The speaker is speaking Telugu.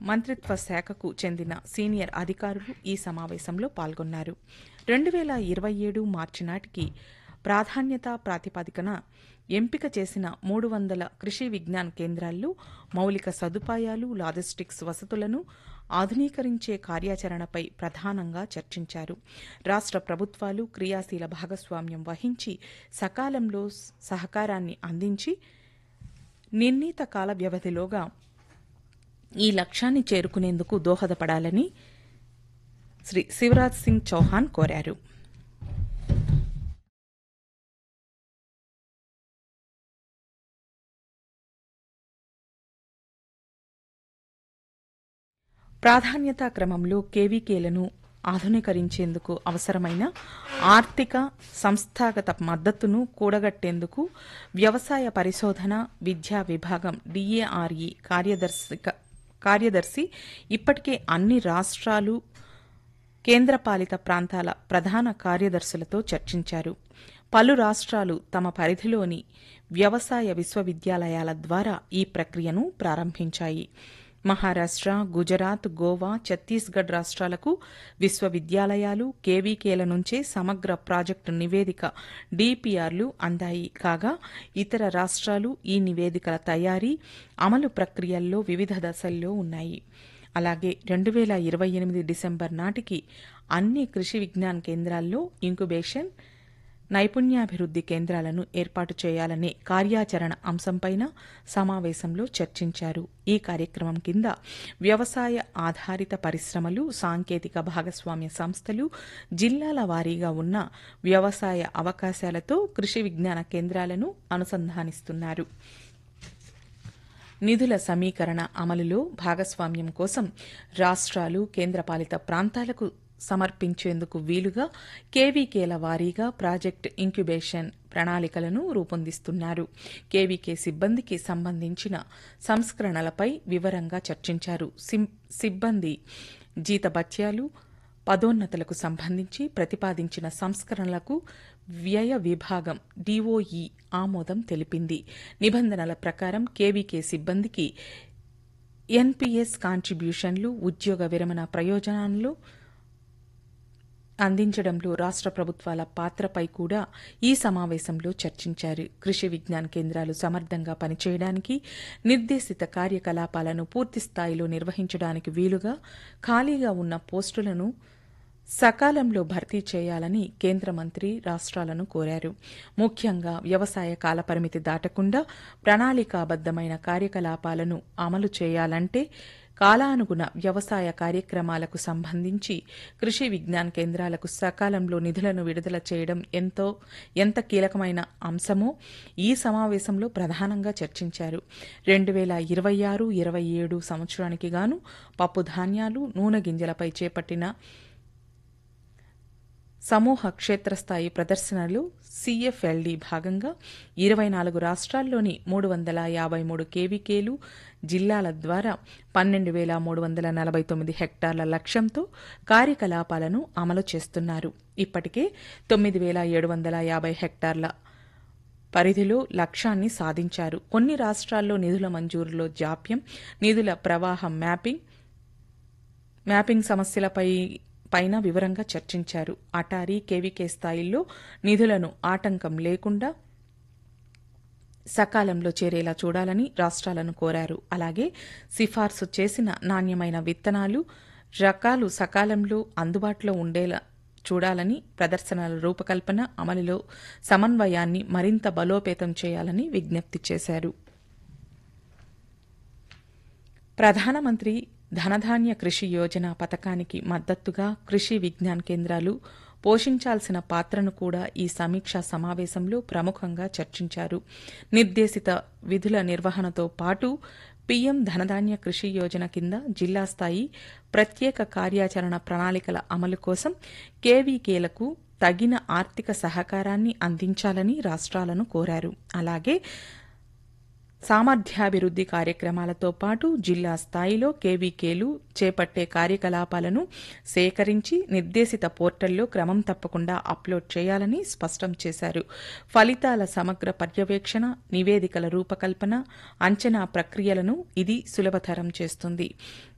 మంత్రిత్వ శాఖకు చెందిన సీనియర్ అధికారులు ఈ సమావేశంలో పాల్గొన్నారు రెండు వేల ఇరవై ఏడు మార్చి నాటికి ప్రాధాన్యత ప్రాతిపదికన ఎంపిక చేసిన మూడు వందల కృషి విజ్ఞాన్ కేంద్రాల్లో మౌలిక సదుపాయాలు లాజిస్టిక్స్ వసతులను ఆధునీకరించే కార్యాచరణపై ప్రధానంగా చర్చించారు రాష్ట్ర ప్రభుత్వాలు క్రియాశీల భాగస్వామ్యం వహించి సకాలంలో సహకారాన్ని అందించి నిర్ణీత కాల వ్యవధిలోగా ఈ లక్ష్యాన్ని చేరుకునేందుకు దోహదపడాలని శ్రీ శివరాజ్ సింగ్ చౌహాన్ కోరారు ప్రాధాన్యతా క్రమంలో కేవీకేలను ఆధునీకరించేందుకు అవసరమైన ఆర్థిక సంస్థాగత మద్దతును కూడగట్టేందుకు వ్యవసాయ పరిశోధన విద్యా విభాగం డిఏఆర్ఈ కార్యదర్శిక కార్యదర్శి ఇప్పటికే అన్ని రాష్ట్రాలు కేంద్రపాలిత ప్రాంతాల ప్రధాన కార్యదర్శులతో చర్చించారు పలు రాష్ట్రాలు తమ పరిధిలోని వ్యవసాయ విశ్వవిద్యాలయాల ద్వారా ఈ ప్రక్రియను ప్రారంభించాయి మహారాష్ట్ర గుజరాత్ గోవా ఛత్తీస్గఢ్ రాష్ట్రాలకు విశ్వవిద్యాలయాలు కేవీకేల నుంచే సమగ్ర ప్రాజెక్టు నివేదిక డిపిఆర్లు అందాయి కాగా ఇతర రాష్ట్రాలు ఈ నివేదికల తయారీ అమలు ప్రక్రియల్లో వివిధ దశల్లో ఉన్నాయి అలాగే రెండు వేల ఇరవై ఎనిమిది డిసెంబర్ నాటికి అన్ని కృషి విజ్ఞాన్ కేంద్రాల్లో ఇంక్యుబేషన్ నైపుణ్యాభివృద్ది కేంద్రాలను ఏర్పాటు చేయాలనే కార్యాచరణ అంశంపైన సమావేశంలో చర్చించారు ఈ కార్యక్రమం కింద వ్యవసాయ ఆధారిత పరిశ్రమలు సాంకేతిక భాగస్వామ్య సంస్థలు జిల్లాల వారీగా ఉన్న వ్యవసాయ అవకాశాలతో కృషి విజ్ఞాన కేంద్రాలను అనుసంధానిస్తున్నారు నిధుల సమీకరణ అమలులో భాగస్వామ్యం కోసం రాష్ట్రాలు కేంద్రపాలిత ప్రాంతాలకు సమర్పించేందుకు వీలుగా కేవీకేల వారీగా ప్రాజెక్ట్ ఇంక్యుబేషన్ ప్రణాళికలను రూపొందిస్తున్నారు కేవీకే సిబ్బందికి సంబంధించిన సంస్కరణలపై వివరంగా చర్చించారు సిబ్బంది జీతభత్యాలు పదోన్నతులకు సంబంధించి ప్రతిపాదించిన సంస్కరణలకు వ్యయ విభాగం డిఓఈ ఆమోదం తెలిపింది నిబంధనల ప్రకారం కేవీకే సిబ్బందికి ఎన్పీఎస్ కాంట్రిబ్యూషన్లు ఉద్యోగ విరమణ ప్రయోజనాలు అందించడంలో రాష్ట్ర ప్రభుత్వాల పాత్రపై కూడా ఈ సమావేశంలో చర్చించారు కృషి విజ్ఞాన్ కేంద్రాలు సమర్థంగా పనిచేయడానికి నిర్దేశిత కార్యకలాపాలను పూర్తి స్థాయిలో నిర్వహించడానికి వీలుగా ఖాళీగా ఉన్న పోస్టులను సకాలంలో భర్తీ చేయాలని కేంద్ర మంత్రి రాష్ట్రాలను కోరారు ముఖ్యంగా వ్యవసాయ కాలపరిమితి దాటకుండా ప్రణాళికాబద్దమైన కార్యకలాపాలను అమలు చేయాలంటే కాలానుగుణ వ్యవసాయ కార్యక్రమాలకు సంబంధించి కృషి విజ్ఞాన్ కేంద్రాలకు సకాలంలో నిధులను విడుదల చేయడం ఎంతో ఎంత కీలకమైన అంశమో ఈ సమావేశంలో ప్రధానంగా చర్చించారు రెండు వేల ఇరవై ఆరు ఇరవై ఏడు సంవత్సరానికి గాను పప్పు ధాన్యాలు నూనె గింజలపై చేపట్టిన సమూహ క్షేత్రస్థాయి ప్రదర్శనలు సీఎఫ్ఎల్డీ భాగంగా ఇరవై నాలుగు రాష్ట్రాల్లోని మూడు వందల యాభై మూడు కేవీకేలు జిల్లాల ద్వారా పన్నెండు వేల మూడు వందల నలభై తొమ్మిది హెక్టార్ల లక్ష్యంతో కార్యకలాపాలను అమలు చేస్తున్నారు ఇప్పటికే తొమ్మిది వేల ఏడు వందల యాభై హెక్టార్ల పరిధిలో లక్ష్యాన్ని సాధించారు కొన్ని రాష్ట్రాల్లో నిధుల మంజూరులో జాప్యం నిధుల ప్రవాహం మ్యాపింగ్ మ్యాపింగ్ సమస్యలపై పైన వివరంగా చర్చించారు అటారీ కేవీకే స్థాయిల్లో నిధులను ఆటంకం లేకుండా సకాలంలో చేరేలా చూడాలని రాష్ట్రాలను కోరారు అలాగే సిఫార్సు చేసిన నాణ్యమైన విత్తనాలు రకాలు సకాలంలో అందుబాటులో ఉండేలా చూడాలని ప్రదర్శనల రూపకల్పన అమలులో సమన్వయాన్ని మరింత బలోపేతం చేయాలని విజ్ఞప్తి చేశారు ప్రధానమంత్రి ధనధాన్య కృషి యోజన పథకానికి మద్దతుగా కృషి విజ్ఞాన్ కేంద్రాలు పోషించాల్సిన పాత్రను కూడా ఈ సమీక్షా సమావేశంలో ప్రముఖంగా చర్చించారు నిర్దేశిత విధుల నిర్వహణతో పాటు పీఎం ధనధాన్య కృషి యోజన కింద జిల్లా స్థాయి ప్రత్యేక కార్యాచరణ ప్రణాళికల అమలు కోసం కేవీకేలకు తగిన ఆర్థిక సహకారాన్ని అందించాలని రాష్ట్రాలను కోరారు అలాగే సామర్థ్యాభివృద్ది కార్యక్రమాలతో పాటు జిల్లా స్థాయిలో కేవీకేలు చేపట్టే కార్యకలాపాలను సేకరించి నిర్దేశిత పోర్టల్లో క్రమం తప్పకుండా అప్లోడ్ చేయాలని స్పష్టం చేశారు ఫలితాల సమగ్ర పర్యవేక్షణ నివేదికల రూపకల్పన అంచనా ప్రక్రియలను ఇది సులభతరం చేస్తుంది